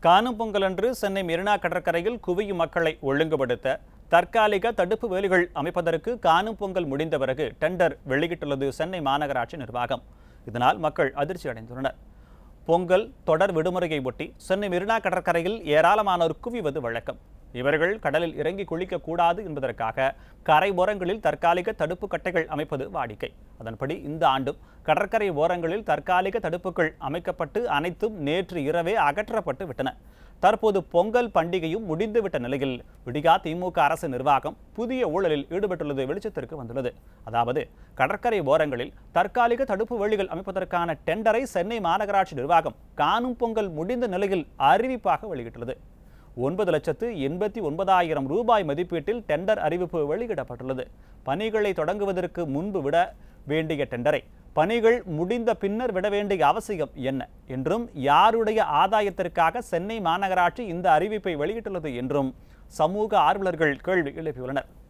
காணும் பொங்கலன்று சென்னை மெரினா கடற்கரையில் குவியும் மக்களை ஒழுங்குபடுத்த தற்காலிக தடுப்பு வேலிகள் அமைப்பதற்கு காணும் பொங்கல் முடிந்த பிறகு டெண்டர் வெளியிட்டுள்ளது சென்னை மாநகராட்சி நிர்வாகம் இதனால் மக்கள் அதிர்ச்சி அடைந்துள்ளனர் பொங்கல் தொடர் விடுமுறையை ஒட்டி சென்னை மெரினா கடற்கரையில் ஏராளமானோர் குவிவது வழக்கம் இவர்கள் கடலில் இறங்கி குளிக்கக்கூடாது என்பதற்காக கரை ஓரங்களில் தற்காலிக தடுப்பு கட்டைகள் அமைப்பது வாடிக்கை அதன்படி இந்த ஆண்டும் கடற்கரை ஓரங்களில் தற்காலிக தடுப்புகள் அமைக்கப்பட்டு அனைத்தும் நேற்று இரவே அகற்றப்பட்டு விட்டன தற்போது பொங்கல் பண்டிகையும் முடிந்துவிட்ட நிலையில் விடியா திமுக அரசு நிர்வாகம் புதிய ஊழலில் ஈடுபட்டுள்ளது வெளிச்சத்திற்கு வந்துள்ளது அதாவது கடற்கரை ஓரங்களில் தற்காலிக தடுப்பு வேலிகள் அமைப்பதற்கான டெண்டரை சென்னை மாநகராட்சி நிர்வாகம் காணும் பொங்கல் முடிந்த நிலையில் அறிவிப்பாக வெளியிட்டுள்ளது ஒன்பது லட்சத்து எண்பத்தி ஒன்பதாயிரம் ரூபாய் மதிப்பீட்டில் டெண்டர் அறிவிப்பு வெளியிடப்பட்டுள்ளது பணிகளை தொடங்குவதற்கு முன்பு விட வேண்டிய டெண்டரை பணிகள் முடிந்த பின்னர் விட வேண்டிய அவசியம் என்ன என்றும் யாருடைய ஆதாயத்திற்காக சென்னை மாநகராட்சி இந்த அறிவிப்பை வெளியிட்டுள்ளது என்றும் சமூக ஆர்வலர்கள் கேள்வி எழுப்பியுள்ளனர்